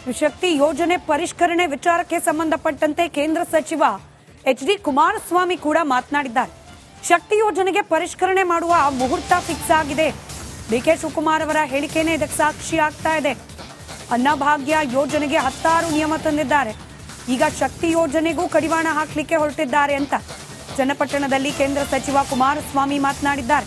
ಶಕ್ತಿ ಯೋಜನೆ ಪರಿಷ್ಕರಣೆ ವಿಚಾರಕ್ಕೆ ಸಂಬಂಧಪಟ್ಟಂತೆ ಕೇಂದ್ರ ಸಚಿವ ಎಚ್ ಡಿ ಕುಮಾರಸ್ವಾಮಿ ಕೂಡ ಮಾತನಾಡಿದ್ದಾರೆ ಶಕ್ತಿ ಯೋಜನೆಗೆ ಪರಿಷ್ಕರಣೆ ಮಾಡುವ ಮುಹೂರ್ತ ಫಿಕ್ಸ್ ಆಗಿದೆ ಡಿಕೆ ಶಿವಕುಮಾರ್ ಅವರ ಹೇಳಿಕೆನೇ ಇದಕ್ಕೆ ಸಾಕ್ಷಿ ಆಗ್ತಾ ಇದೆ ಅನ್ನಭಾಗ್ಯ ಯೋಜನೆಗೆ ಹತ್ತಾರು ನಿಯಮ ತಂದಿದ್ದಾರೆ ಈಗ ಶಕ್ತಿ ಯೋಜನೆಗೂ ಕಡಿವಾಣ ಹಾಕಲಿಕ್ಕೆ ಹೊರಟಿದ್ದಾರೆ ಅಂತ ಚನ್ನಪಟ್ಟಣದಲ್ಲಿ ಕೇಂದ್ರ ಸಚಿವ ಕುಮಾರಸ್ವಾಮಿ ಮಾತನಾಡಿದ್ದಾರೆ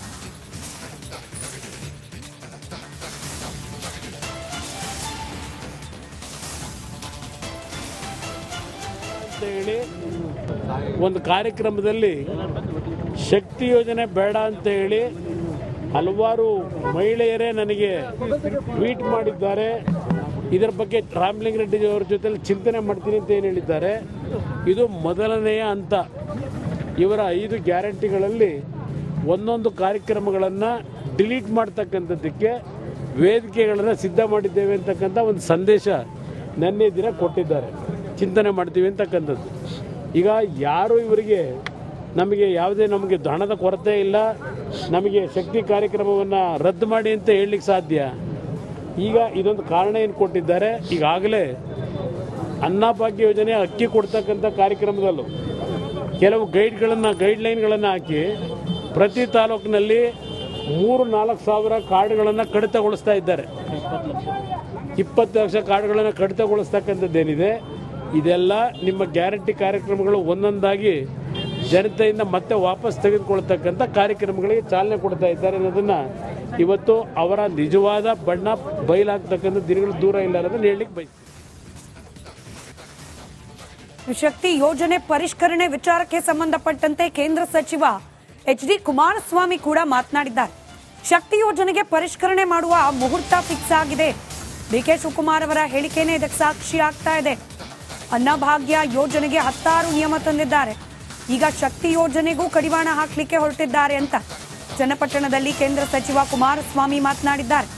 ಅಂತ ಹೇಳಿ ಒಂದು ಕಾರ್ಯಕ್ರಮದಲ್ಲಿ ಶಕ್ತಿ ಯೋಜನೆ ಬೇಡ ಅಂತ ಹೇಳಿ ಹಲವಾರು ಮಹಿಳೆಯರೇ ನನಗೆ ಟ್ವೀಟ್ ಮಾಡಿದ್ದಾರೆ ಇದರ ಬಗ್ಗೆ ರಾಮಲಿಂಗ ರೆಡ್ಡಿ ಅವರ ಜೊತೆ ಚಿಂತನೆ ಮಾಡ್ತೀನಿ ಅಂತ ಏನು ಹೇಳಿದ್ದಾರೆ ಇದು ಮೊದಲನೆಯ ಹಂತ ಇವರ ಐದು ಗ್ಯಾರಂಟಿಗಳಲ್ಲಿ ಒಂದೊಂದು ಕಾರ್ಯಕ್ರಮಗಳನ್ನು ಡಿಲೀಟ್ ಮಾಡ್ತಕ್ಕಂಥದ್ದಕ್ಕೆ ವೇದಿಕೆಗಳನ್ನು ಸಿದ್ಧ ಮಾಡಿದ್ದೇವೆ ಅಂತಕ್ಕಂಥ ಒಂದು ಸಂದೇಶ ನಿನ್ನೆ ದಿನ ಕೊಟ್ಟಿದ್ದಾರೆ ಚಿಂತನೆ ಮಾಡ್ತೀವಿ ಅಂತಕ್ಕಂಥದ್ದು ಈಗ ಯಾರು ಇವರಿಗೆ ನಮಗೆ ಯಾವುದೇ ನಮಗೆ ಹಣದ ಕೊರತೆ ಇಲ್ಲ ನಮಗೆ ಶಕ್ತಿ ಕಾರ್ಯಕ್ರಮವನ್ನು ರದ್ದು ಮಾಡಿ ಅಂತ ಹೇಳಲಿಕ್ಕೆ ಸಾಧ್ಯ ಈಗ ಇದೊಂದು ಕಾರಣ ಏನು ಕೊಟ್ಟಿದ್ದಾರೆ ಈಗಾಗಲೇ ಅನ್ನಭಾಗ್ಯ ಯೋಜನೆ ಅಕ್ಕಿ ಕೊಡ್ತಕ್ಕಂಥ ಕಾರ್ಯಕ್ರಮದಲ್ಲೂ ಕೆಲವು ಗೈಡ್ಗಳನ್ನು ಗೈಡ್ಲೈನ್ಗಳನ್ನು ಹಾಕಿ ಪ್ರತಿ ತಾಲೂಕಿನಲ್ಲಿ ಮೂರು ನಾಲ್ಕು ಸಾವಿರ ಕಾರ್ಡ್ಗಳನ್ನು ಕಡಿತಗೊಳಿಸ್ತಾ ಇದ್ದಾರೆ ಇಪ್ಪತ್ತು ಲಕ್ಷ ಕಾರ್ಡ್ಗಳನ್ನು ಕಡಿತಗೊಳಿಸ್ತಕ್ಕಂಥದ್ದೇನಿದೆ ಇದೆಲ್ಲ ನಿಮ್ಮ ಗ್ಯಾರಂಟಿ ಕಾರ್ಯಕ್ರಮಗಳು ಒಂದೊಂದಾಗಿ ಜನತೆಯಿಂದ ಮತ್ತೆ ವಾಪಸ್ ತೆಗೆದುಕೊಳ್ತಕ್ಕಂಥ ಕಾರ್ಯಕ್ರಮಗಳಿಗೆ ಚಾಲನೆ ಕೊಡ್ತಾ ಇದ್ದಾರೆ ಅನ್ನೋದನ್ನು ಇವತ್ತು ಅವರ ನಿಜವಾದ ಬಣ್ಣ ಬಯಲಾಗ್ತಕ್ಕಂಥ ದಿನಗಳು ದೂರ ಇಲ್ಲ ಅನ್ನೋದನ್ನು ಹೇಳಲಿಕ್ಕೆ ಬಯಸ್ತೀನಿ ಶಕ್ತಿ ಯೋಜನೆ ಪರಿಷ್ಕರಣೆ ವಿಚಾರಕ್ಕೆ ಸಂಬಂಧಪಟ್ಟಂತೆ ಕೇಂದ್ರ ಸಚಿವ ಎಚ್ ಡಿ ಕುಮಾರಸ್ವಾಮಿ ಕೂಡ ಮಾತನಾಡಿದ್ದಾರೆ ಶಕ್ತಿ ಯೋಜನೆಗೆ ಪರಿಷ್ಕರಣೆ ಮಾಡುವ ಮುಹೂರ್ತ ಫಿಕ್ಸ್ ಆಗಿದೆ ಡಿಕೆ ಶಿವಕುಮಾರ್ ಅವರ ಹೇಳಿಕೆನೇ ಇದಕ್ಕೆ ಸಾಕ್ಷಿ ಆಗ್ತಾ ಇದೆ ಅನ್ನಭಾಗ್ಯ ಯೋಜನೆಗೆ ಹತ್ತಾರು ನಿಯಮ ತಂದಿದ್ದಾರೆ ಈಗ ಶಕ್ತಿ ಯೋಜನೆಗೂ ಕಡಿವಾಣ ಹಾಕಲಿಕ್ಕೆ ಹೊರಟಿದ್ದಾರೆ ಅಂತ ಚನ್ನಪಟ್ಟಣದಲ್ಲಿ ಕೇಂದ್ರ ಸಚಿವ ಕುಮಾರಸ್ವಾಮಿ ಮಾತನಾಡಿದ್ದಾರೆ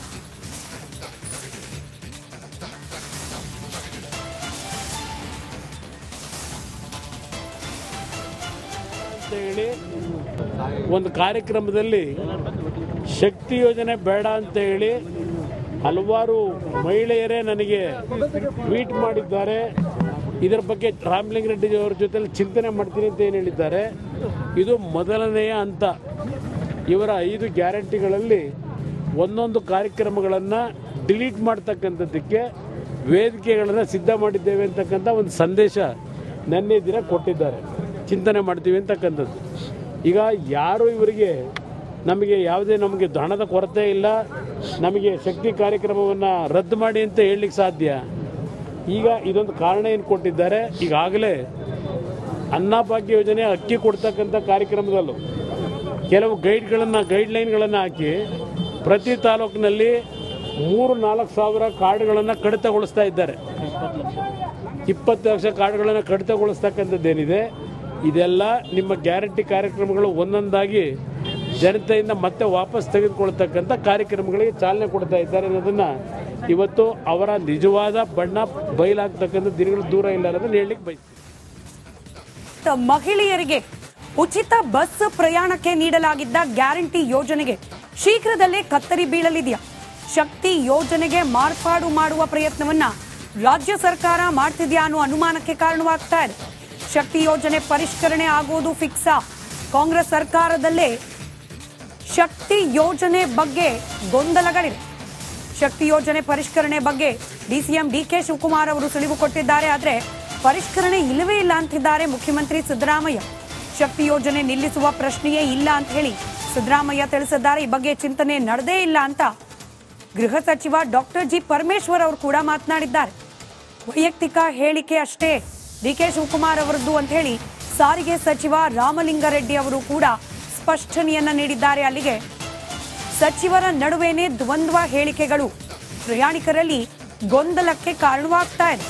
ಅಂತ ಹೇಳಿ ಒಂದು ಕಾರ್ಯಕ್ರಮದಲ್ಲಿ ಶಕ್ತಿ ಯೋಜನೆ ಬೇಡ ಅಂತ ಹೇಳಿ ಹಲವಾರು ಮಹಿಳೆಯರೇ ನನಗೆ ಟ್ವೀಟ್ ಮಾಡಿದ್ದಾರೆ ಇದರ ಬಗ್ಗೆ ರಾಮಲಿಂಗ ರೆಡ್ಡಿ ಅವರ ಜೊತೆ ಚಿಂತನೆ ಮಾಡ್ತೀನಿ ಅಂತ ಏನು ಹೇಳಿದ್ದಾರೆ ಇದು ಮೊದಲನೆಯ ಹಂತ ಇವರ ಐದು ಗ್ಯಾರಂಟಿಗಳಲ್ಲಿ ಒಂದೊಂದು ಕಾರ್ಯಕ್ರಮಗಳನ್ನು ಡಿಲೀಟ್ ಮಾಡ್ತಕ್ಕಂಥದ್ದಕ್ಕೆ ವೇದಿಕೆಗಳನ್ನು ಸಿದ್ಧ ಮಾಡಿದ್ದೇವೆ ಅಂತಕ್ಕಂಥ ಒಂದು ಸಂದೇಶ ನಿನ್ನೆ ದಿನ ಕೊಟ್ಟಿದ್ದಾರೆ ಚಿಂತನೆ ಮಾಡ್ತೀವಿ ಅಂತಕ್ಕಂಥದ್ದು ಈಗ ಯಾರು ಇವರಿಗೆ ನಮಗೆ ಯಾವುದೇ ನಮಗೆ ಹಣದ ಕೊರತೆ ಇಲ್ಲ ನಮಗೆ ಶಕ್ತಿ ಕಾರ್ಯಕ್ರಮವನ್ನು ರದ್ದು ಮಾಡಿ ಅಂತ ಹೇಳಲಿಕ್ಕೆ ಸಾಧ್ಯ ಈಗ ಇದೊಂದು ಕಾರಣ ಏನು ಕೊಟ್ಟಿದ್ದಾರೆ ಈಗಾಗಲೇ ಅನ್ನಭಾಗ್ಯ ಯೋಜನೆ ಅಕ್ಕಿ ಕೊಡ್ತಕ್ಕಂಥ ಕಾರ್ಯಕ್ರಮದಲ್ಲೂ ಕೆಲವು ಗೈಡ್ಗಳನ್ನು ಗೈಡ್ಲೈನ್ಗಳನ್ನು ಹಾಕಿ ಪ್ರತಿ ತಾಲೂಕಿನಲ್ಲಿ ಮೂರು ನಾಲ್ಕು ಸಾವಿರ ಕಾರ್ಡ್ಗಳನ್ನು ಕಡಿತಗೊಳಿಸ್ತಾ ಇದ್ದಾರೆ ಇಪ್ಪತ್ತು ಲಕ್ಷ ಕಾರ್ಡ್ಗಳನ್ನು ಕಡಿತಗೊಳಿಸ್ತಕ್ಕಂಥದ್ದೇನಿದೆ ಇದೆಲ್ಲ ನಿಮ್ಮ ಗ್ಯಾರಂಟಿ ಕಾರ್ಯಕ್ರಮಗಳು ಒಂದೊಂದಾಗಿ ಜನತೆಯಿಂದ ಮತ್ತೆ ವಾಪಸ್ ತೆಗೆದುಕೊಳ್ತಕ್ಕಂಥ ಕಾರ್ಯಕ್ರಮಗಳಿಗೆ ಚಾಲನೆ ಕೊಡ್ತಾ ಇದ್ದಾರೆ ಅನ್ನೋದನ್ನು ಇವತ್ತು ಅವರ ನಿಜವಾದ ಬಣ್ಣ ಬಯಲಾಗ್ತಕ್ಕಂಥ ದಿನಗಳು ದೂರ ಇಲ್ಲ ಅನ್ನೋದನ್ನು ಹೇಳಲಿಕ್ಕೆ ಬಯಸ್ತೀನಿ ಮಹಿಳೆಯರಿಗೆ ಉಚಿತ ಬಸ್ ಪ್ರಯಾಣಕ್ಕೆ ನೀಡಲಾಗಿದ್ದ ಗ್ಯಾರಂಟಿ ಯೋಜನೆಗೆ ಶೀಘ್ರದಲ್ಲೇ ಕತ್ತರಿ ಬೀಳಲಿದೆಯಾ ಶಕ್ತಿ ಯೋಜನೆಗೆ ಮಾರ್ಪಾಡು ಮಾಡುವ ಪ್ರಯತ್ನವನ್ನ ರಾಜ್ಯ ಸರ್ಕಾರ ಮಾಡ್ತಿದ್ಯಾ ಅನ್ನೋ ಅನುಮಾನಕ್ಕೆ ಕಾರಣವಾಗ್ತಾ ಇದೆ ಶಕ್ತಿ ಯೋಜನೆ ಪರಿಷ್ಕರಣೆ ಆಗೋದು ಫಿಕ್ಸಾ ಕಾಂಗ್ರೆಸ್ ಸರ್ಕಾರದಲ್ಲೇ ಶಕ್ತಿ ಯೋಜನೆ ಬಗ್ಗೆ ಗೊಂದಲಗಳಿವೆ ಶಕ್ತಿ ಯೋಜನೆ ಪರಿಷ್ಕರಣೆ ಬಗ್ಗೆ ಡಿಸಿಎಂ ಡಿಕೆ ಶಿವಕುಮಾರ್ ಅವರು ಸುಳಿವು ಕೊಟ್ಟಿದ್ದಾರೆ ಆದರೆ ಪರಿಷ್ಕರಣೆ ಇಲ್ಲವೇ ಇಲ್ಲ ಅಂತಿದ್ದಾರೆ ಮುಖ್ಯಮಂತ್ರಿ ಸಿದ್ದರಾಮಯ್ಯ ಶಕ್ತಿ ಯೋಜನೆ ನಿಲ್ಲಿಸುವ ಪ್ರಶ್ನೆಯೇ ಇಲ್ಲ ಅಂತ ಹೇಳಿ ಸಿದ್ದರಾಮಯ್ಯ ತಿಳಿಸಿದ್ದಾರೆ ಈ ಬಗ್ಗೆ ಚಿಂತನೆ ನಡೆದೇ ಇಲ್ಲ ಅಂತ ಗೃಹ ಸಚಿವ ಡಾಕ್ಟರ್ ಜಿ ಪರಮೇಶ್ವರ್ ಅವರು ಕೂಡ ಮಾತನಾಡಿದ್ದಾರೆ ವೈಯಕ್ತಿಕ ಹೇಳಿಕೆ ಅಷ್ಟೇ ಡಿಕೆ ಶಿವಕುಮಾರ್ ಅವರದ್ದು ಅಂತ ಹೇಳಿ ಸಾರಿಗೆ ಸಚಿವ ರಾಮಲಿಂಗಾರೆಡ್ಡಿ ಅವರು ಕೂಡ ಸ್ಪಷ್ಟನೆಯನ್ನ ನೀಡಿದ್ದಾರೆ ಅಲ್ಲಿಗೆ ಸಚಿವರ ನಡುವೆನೇ ದ್ವಂದ್ವ ಹೇಳಿಕೆಗಳು ಪ್ರಯಾಣಿಕರಲ್ಲಿ ಗೊಂದಲಕ್ಕೆ ಕಾರಣವಾಗ್ತಾ ಇದೆ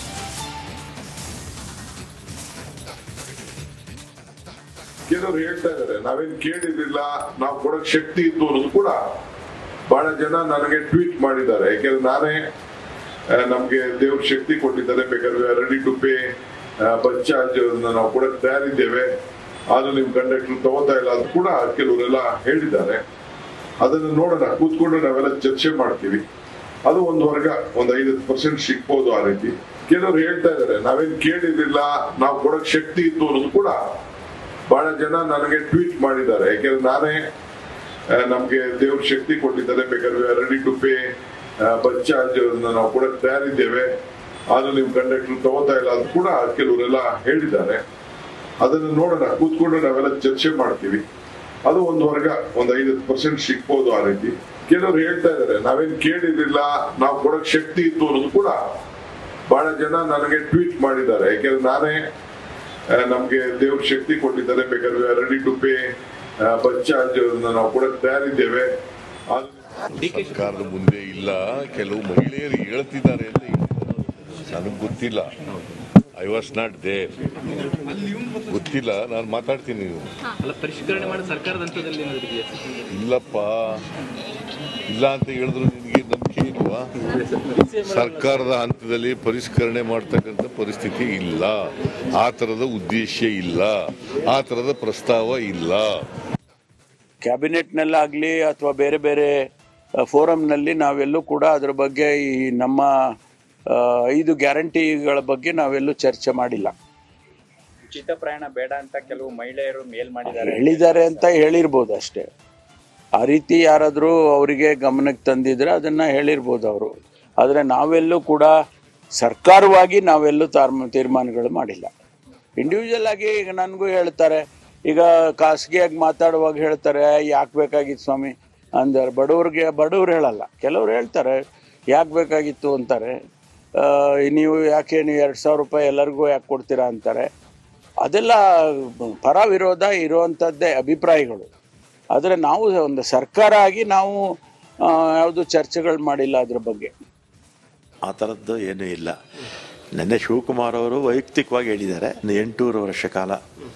ಕೆಲವರು ಹೇಳ್ತಾ ಇದಾರೆ ನಾವೇನ್ ಕೇಳಿರ್ಲಿಲ್ಲ ನಾವು ಕೊಡಕ್ ಶಕ್ತಿ ಇತ್ತು ಅನ್ನೋದು ಕೂಡ ಬಹಳ ಜನ ನನಗೆ ಟ್ವೀಟ್ ಮಾಡಿದ್ದಾರೆ ಯಾಕೆಂದ್ರೆ ನಾನೇ ಆ, ನಮ್ಗೆ ದೇವ್ರ ಶಕ್ತಿ ಕೊಟ್ಟಿದ್ದಾರೆ ಬೇಕಾದ್ರೆ ready to pay bus charge ನಾವು ಕೊಡಕ್ ತಯಾರಿದ್ದೇವೆ ಆದ್ರೂ ನಿಮ್ ಕಂಡಕ್ಟರ್ ತಗೋತಾ ಇಲ್ಲ ಅದು ಕೂಡ ಕೆಲವರೆಲ್ಲ ಹೇಳಿದ್ದಾರೆ ಅದನ್ನು ನೋಡೋಣ ಕೂತ್ಕೊಂಡು ನಾವೆಲ್ಲ ಚರ್ಚೆ ಮಾಡ್ತೀವಿ ಅದು ಒಂದು ವರ್ಗ ಒಂದ್ ಐದು ಪರ್ಸೆಂಟ್ ಸಿಗ್ಬೋದು ಆ ರೀತಿ ಕೆಲವರು ಹೇಳ್ತಾ ಇದಾರೆ ನಾವೇನ್ ಕೇಳಿರ್ಲಿಲ್ಲ ನಾವು ಕೊಡಕ್ ಶಕ್ತಿ ಇತ್ತು ಅನ್ನೋದು ಕೂಡ ಬಹಳ ಜನ ನನಗೆ ಟ್ವೀಟ್ ಮಾಡಿದ್ದಾರೆ ಯಾಕೆಂದ್ರೆ ನಾನೇ ಆ, ನಮ್ಗೆ ದೇವ್ರ ಶಕ್ತಿ ಕೊಟ್ಟಿದ್ದಾರೆ ಬೇಕಾದ್ರೆ ready to pay bus charge ನಾವು ಕೊಡಕ್ ತಯಾರಿದ್ದೇವೆ ಆದ್ರೂ ನಿಮ್ ಕಂಡಕ್ಟರ್ ತಗೋತಾ ಇಲ್ಲ ಅದು ಕೂಡ ಕೆಲವರೆಲ್ಲ ಹೇಳಿದ್ದಾರೆ ಅದನ್ನು ನೋಡೋಣ ಕೂತ್ಕೊಂಡು ನಾವೆಲ್ಲ ಚರ್ಚೆ ಮಾಡ್ತೀವಿ ಅದು ಒಂದು ವರ್ಗ ಒಂದ್ ಐದು ಪರ್ಸೆಂಟ್ ಸಿಗ್ಬೋದು ಆ ರೀತಿ ಕೆಲವರು ಹೇಳ್ತಾ ಇದಾರೆ ನಾವೇನ್ ಕೇಳಿರ್ಲಿಲ್ಲ ನಾವು ಕೊಡಕ್ ಶಕ್ತಿ ಇತ್ತು ಅನ್ನೋದು ಕೂಡ ಬಹಳ ಜನ ನನಗೆ ಟ್ವೀಟ್ ಮಾಡಿದ್ದಾರೆ ಯಾಕೆಂದ್ರೆ ನಾನೇ ಆ, ನಮ್ಗೆ ದೇವ್ರ ಶಕ್ತಿ ಕೊಟ್ಟಿದ್ದಾರೆ ಬೇಕಾದ್ರೆ ready to pay bus charge ನಾವು ಕೊಡಕ್ ತಯಾರಿದ್ದೇವೆ ಆದ್ರೂ ಸರ್ಕಾರದ ಮುಂದೆ ಇಲ್ಲ ಕೆಲವು ಮಹಿಳೆಯರು ಹೇಳ್ತಿದ್ದಾರೆ ಅಂತ ನನಗೆ ಗೊತ್ತಿಲ್ಲ ಐ ವಾಸ್ ನಾಟ್ ದೇರ್ ಗೊತ್ತಿಲ್ಲ ನಾನು ಮಾತಾಡ್ತೀನಿ ನೀವು ಅಲ್ಲ ಪರಿಷ್ಕರಣೆ ಮಾಡಿ ಸರ್ಕಾರದ ಹಂತದಲ್ಲಿ ಏನಾದ್ರು ಇದೆಯಾ ಇಲ್ಲಪ್ಪ ಇಲ್ಲ ಅಂತ ಹೇಳಿದ್ರು ನಿನಗೆ ನಂಬಿಕೆ ಇಲ್ವಾ ಸರ್ಕಾರದ ಹಂತದಲ್ಲಿ ಪರಿಷ್ಕರಣೆ ಮಾಡ್ತಕ್ಕಂಥ ಪರಿಸ್ಥಿತಿ ಇಲ್ಲ ಆ ಥರದ ಉದ್ದೇಶ ಇಲ್ಲ ಆ ಥರದ ಪ್ರಸ್ತಾವ ಇಲ್ಲ ಕ್ಯಾಬಿನೆಟ್ನಲ್ಲಾಗಲಿ ಅಥವಾ ಬೇರೆ ಬೇರೆ ಫೋರಮ್ನಲ್ಲಿ ನಾವೆಲ್ಲೂ ಕೂಡ ಅದ್ರ ಬಗ್ಗೆ ಈ ನಮ್ಮ ಆ, ಐದು ಗ್ಯಾರಂಟಿಗಳ ಬಗ್ಗೆ ನಾವೆಲ್ಲೂ ಚರ್ಚೆ ಮಾಡಿಲ್ಲ ಉಚಿತ ಪ್ರಯಾಣ ಬೇಡ ಅಂತ ಕೆಲವು ಮಹಿಳೆಯರು ಮೇಲ್ ಮಾಡಿದ್ದಾರೆ ಹೇಳಿದ್ದಾರೆ ಅಂತ ಹೇಳಿರ್ಬೋದು ಅಷ್ಟೇ ಆ ರೀತಿ ಯಾರಾದರೂ ಅವರಿಗೆ ಗಮನಕ್ಕೆ ತಂದಿದ್ರೆ ಅದನ್ನ ಹೇಳಿರ್ಬೋದು ಅವರು ಆದರೆ ನಾವೆಲ್ಲೂ ಕೂಡ ಸರ್ಕಾರವಾಗಿ ನಾವೆಲ್ಲೂ ತಾರ್ಮ ತೀರ್ಮಾನಗಳು ಮಾಡಿಲ್ಲ ಇಂಡಿವಿಜುವಲ್ ಆಗಿ ಈಗ ನನಗೂ ಹೇಳ್ತಾರೆ ಈಗ ಖಾಸಗಿಯಾಗಿ ಮಾತಾಡುವಾಗ ಹೇಳ್ತಾರೆ ಯಾಕೆ ಬೇಕಾಗಿತ್ತು ಸ್ವಾಮಿ ಅಂತಾರೆ ಬಡವ್ರಿಗೆ ಬಡವ್ರು ಹೇಳಲ್ಲ ಕೆಲವ್ರು ಹೇಳ್ತಾರೆ ಯಾಕೆ ಬೇಕಾಗಿತ್ತು ಅಂತಾರೆ ಆ, ನೀವು ಯಾಕೆ ನೀವು ಎರಡು ಸಾವಿರ ರೂಪಾಯಿ ಎಲ್ಲರಿಗೂ ಯಾಕೆ ಕೊಡ್ತೀರಾ ಅಂತಾರೆ ಅದೆಲ್ಲ ಪರ ವಿರೋಧ ಇರುವಂಥದ್ದೇ ಅಭಿಪ್ರಾಯಗಳು ಆದರೆ ನಾವು ಒಂದು ಸರ್ಕಾರ ಆಗಿ ನಾವು ಯಾವುದು ಚರ್ಚೆಗಳು ಮಾಡಿಲ್ಲ ಅದ್ರ ಬಗ್ಗೆ ಆ ಥರದ್ದು ಏನೂ ಇಲ್ಲ ನಿನ್ನೆ ಶಿವಕುಮಾರ್ ಅವರು ವೈಯಕ್ತಿಕವಾಗಿ ಹೇಳಿದ್ದಾರೆ ಇನ್ನು ಎಂಟೂರು ವರ್ಷ ಕಾಲ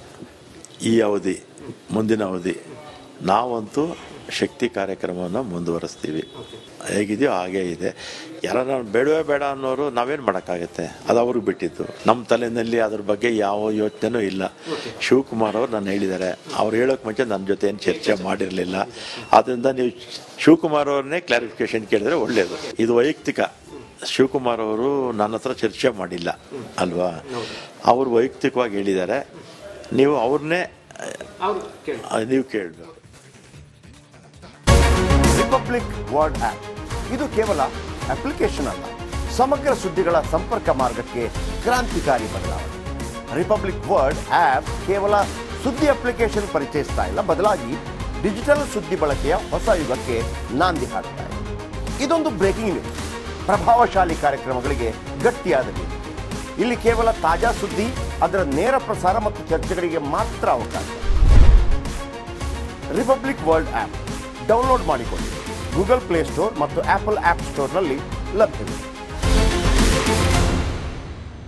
ಈ ಅವಧಿ ಮುಂದಿನ ಅವಧಿ ನಾವಂತೂ ಶಕ್ತಿ ಕಾರ್ಯಕ್ರಮವನ್ನು ಮುಂದುವರಿಸ್ತೀವಿ ಹೇಗಿದೆಯೋ ಹಾಗೇ ಇದೆ ಯಾರನ್ನ ಬೇಡವೇ ಬೇಡ ಅನ್ನೋರು ನಾವೇನು ಮಾಡೋಕ್ಕಾಗತ್ತೆ ಅದು ಅವ್ರಿಗೆ ಬಿಟ್ಟಿದ್ದು ನಮ್ಮ ತಲೆಯಲ್ಲಿ ಅದ್ರ ಬಗ್ಗೆ ಯಾವ ಯೋಚನೆನೂ ಇಲ್ಲ ಶಿವಕುಮಾರ್ ಅವರು ನಾನು ಹೇಳಿದ್ದಾರೆ ಅವ್ರು ಹೇಳೋಕೆ ಮುಂಚೆ ನನ್ನ ಜೊತೆ ಏನು ಚರ್ಚೆ ಮಾಡಿರಲಿಲ್ಲ ಆದ್ದರಿಂದ ನೀವು ಶಿವಕುಮಾರ್ ಅವ್ರನ್ನೇ ಕ್ಲಾರಿಫಿಕೇಶನ್ ಕೇಳಿದ್ರೆ ಒಳ್ಳೆಯದು ಇದು ವೈಯಕ್ತಿಕ ಶಿವಕುಮಾರ್ ಅವರು ನನ್ನ ಹತ್ರ ಚರ್ಚೆ ಮಾಡಿಲ್ಲ ಅಲ್ವಾ ಅವರು ವೈಯಕ್ತಿಕವಾಗಿ ಹೇಳಿದ್ದಾರೆ ನೀವು ಅವ್ರನ್ನೇ ಆ, ನೀವು ಕೇಳಬೇಕು ರಿಪಬ್ಲಿಕ್ ವರ್ಡ್ ಆಪ್ ಇದು ಕೇವಲ ಅಪ್ಲಿಕೇಶನ್ ಅಲ್ಲ ಸಮಗ್ರ ಸುದ್ದಿಗಳ ಸಂಪರ್ಕ ಮಾರ್ಗಕ್ಕೆ ಕ್ರಾಂತಿಕಾರಿ ಬದಲಾವಣೆ ರಿಪಬ್ಲಿಕ್ ವರ್ಡ್ ಆಪ್ ಕೇವಲ ಸುದ್ದಿ ಅಪ್ಲಿಕೇಶನ್ ಪರಿಚಯಿಸ್ತಾ ಇಲ್ಲ ಬದಲಾಗಿ ಡಿಜಿಟಲ್ ಸುದ್ದಿ ಬಳಕೆಯ ಹೊಸ ಯುಗಕ್ಕೆ ನಾಂದಿ ಹಾಡ್ತಾ ಇದೆ ಇದೊಂದು ಬ್ರೇಕಿಂಗ್ ನ್ಯೂಸ್ ಪ್ರಭಾವಶಾಲಿ ಕಾರ್ಯಕ್ರಮಗಳಿಗೆ ಗಟ್ಟಿಯಾದ ವೇದಿಕೆ. ಇಲ್ಲಿ ಕೇವಲ ತಾಜಾ ಸುದ್ದಿ ಅದರ ನೇರ ಪ್ರಸಾರ ಮತ್ತು ಚರ್ಚೆಗಳಿಗೆ ಮಾತ್ರ ಅವಕಾಶ ರಿಪಬ್ಲಿಕ್ ವರ್ಲ್ಡ್ ಆಪ್ ಡೌನ್ಲೋಡ್ ಮಾಡಿಕೊಳ್ಳಿ ಗೂಗಲ್ ಪ್ಲೇಸ್ಟೋರ್ ಮತ್ತು ಆಪಲ್ ಆಪ್ ಸ್ಟೋರ್ನಲ್ಲಿ ಲಭ್ಯವಿದೆ